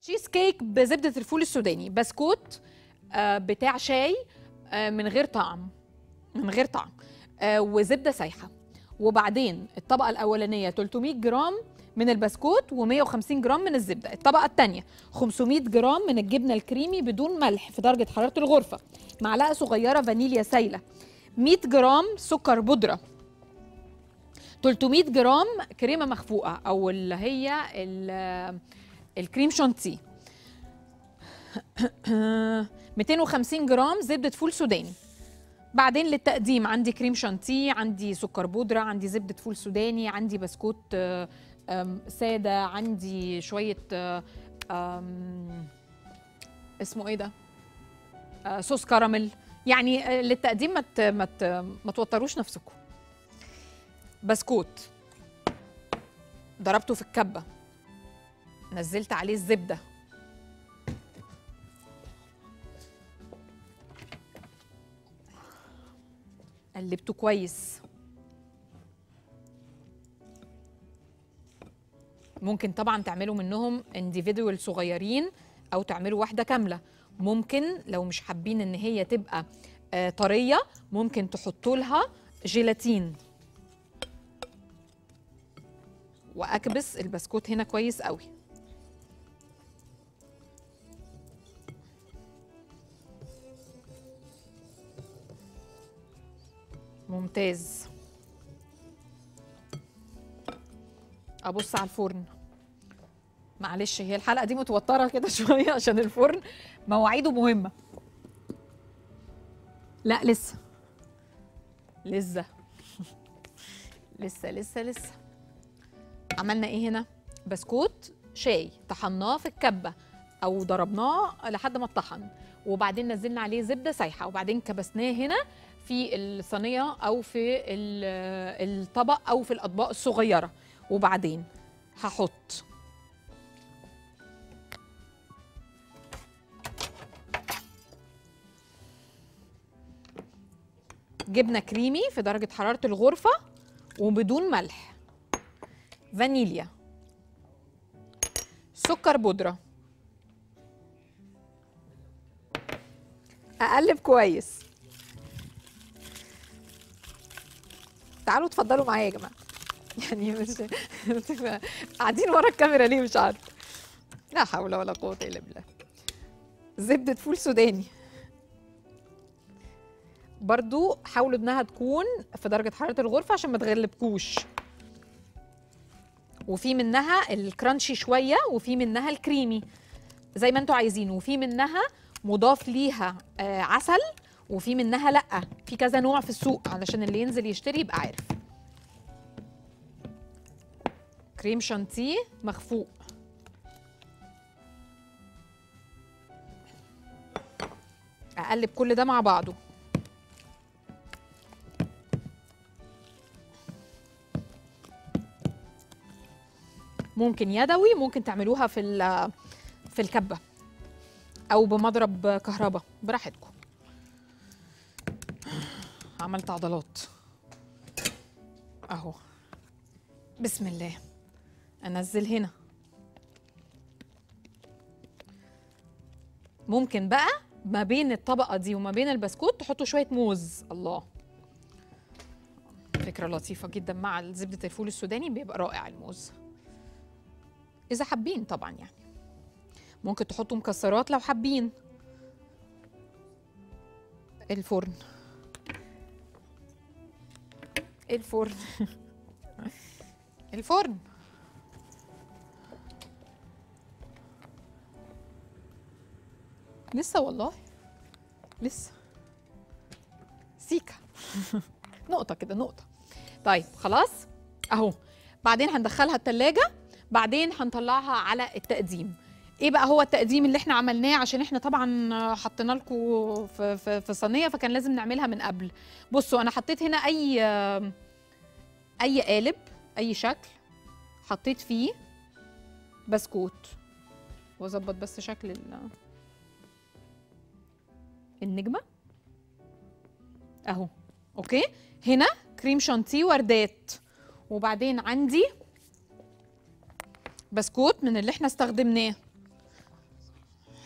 تشيز كيك بزبده الفول السوداني بسكوت آه، بتاع شاي آه، من غير طعم من غير طعم آه، وزبده سايحه وبعدين الطبقه الاولانيه 300 جرام من البسكوت و150 جرام من الزبده الطبقه الثانيه 500 جرام من الجبنه الكريمي بدون ملح في درجه حراره الغرفه معلقه صغيره فانيليا سايله 100 جرام سكر بودره 300 جرام كريمه مخفوقه او اللي هي ال- الكريم شانتيه 250 جرام زبده فول سوداني بعدين للتقديم عندي كريم شانتيه عندي سكر بودرة عندي زبدة فول سوداني عندي بسكوت آه، آم، سادة عندي شوية آه، آم، اسمه ايه ده آه، صوص كراميل يعني آه، للتقديم ما ت- ما ت- ما توتروش نفسكم بسكوت ضربته في الكبة نزلت عليه الزبدة قلبته كويس ممكن طبعا تعملوا منهم individual صغيرين او تعملوا واحده كامله ممكن لو مش حابين ان هي تبقى آه، طريه ممكن تحطوا لها جيلاتين واكبس البسكوت هنا كويس قوي ممتاز ابص على الفرن معلش هي الحلقه دي متوتره كده شويه عشان الفرن مواعيده مهمه لا لسه لسه لسه لسه لسه عملنا ايه هنا بسكوت شاي طحناه في الكبه او ضربناه لحد ما اتطحن وبعدين نزلنا عليه زبده سايحه وبعدين كبسناه هنا في الصينيه او في ال- الطبق او في الاطباق الصغيره وبعدين هحط جبنه كريمي في درجه حراره الغرفه وبدون ملح فانيليا سكر بودره اقلب كويس تعالوا اتفضلوا معايا يا جماعه يعني مش قاعدين ورا الكاميرا ليه مش عارفه لا حول ولا قوه الا بالله زبده فول سوداني برضو حاولوا انها تكون في درجه حراره الغرفه عشان ما تغلبكوش وفي منها الكرانشي شويه وفي منها الكريمي زي ما انتوا عايزين وفي منها مضاف ليها آه عسل وفي منها لا في كذا نوع في السوق علشان اللي ينزل يشتري يبقى عارف كريم شانتيه مخفوق اقلب كل ده مع بعضه ممكن يدوي ممكن تعملوها في ال- في الكبه او بمضرب كهرباء براحتكم عملت عضلات اهو بسم الله انزل هنا ممكن بقى ما بين الطبقه دي وما بين البسكوت تحطوا شويه موز الله فكره لطيفه جدا مع زبده الفول السوداني بيبقى رائع الموز اذا حابين طبعا يعني ممكن تحطوا مكسرات لو حابين الفرن الفرن الفرن لسه والله لسه سيكا نقطة كده نقطة طيب خلاص اهو بعدين هندخلها التلاجة بعدين هنطلعها على التقديم ايه بقى هو التقديم اللي احنا عملناه عشان احنا طبعا حطينا لكم في في في صينيه فكان لازم نعملها من قبل بصوا انا حطيت هنا اي اي قالب اي شكل حطيت فيه بسكوت واظبط بس شكل ال- النجمه اهو اوكي هنا كريم شانتيه وردات وبعدين عندي بسكوت من اللي احنا استخدمناه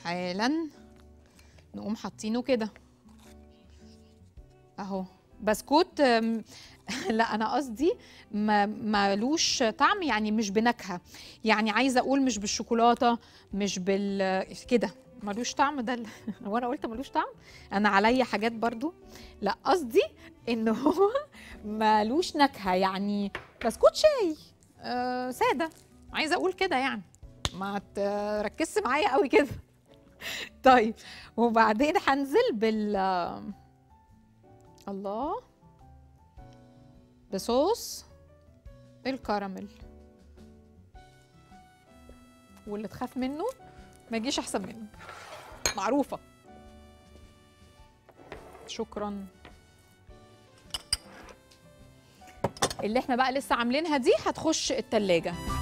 حالا نقوم حاطينه كده اهو بسكوت أم، لا انا قصدي ما مالوش طعم يعني مش بنكهه يعني عايزه اقول مش بالشوكولاته مش بال كده ملوش طعم ده ال- هو انا قلت ملوش طعم انا عليا حاجات برضو لا قصدي ان هو ملوش نكهه يعني بسكوت شاي آه ساده عايزه اقول كده يعني ما تركزش معايا قوي كده طيب وبعدين هنزل بال الله بصوص الكراميل واللي تخاف منه ما يجيش احسن منه معروفه شكرا اللي احنا بقى لسه عاملينها دي هتخش التلاجة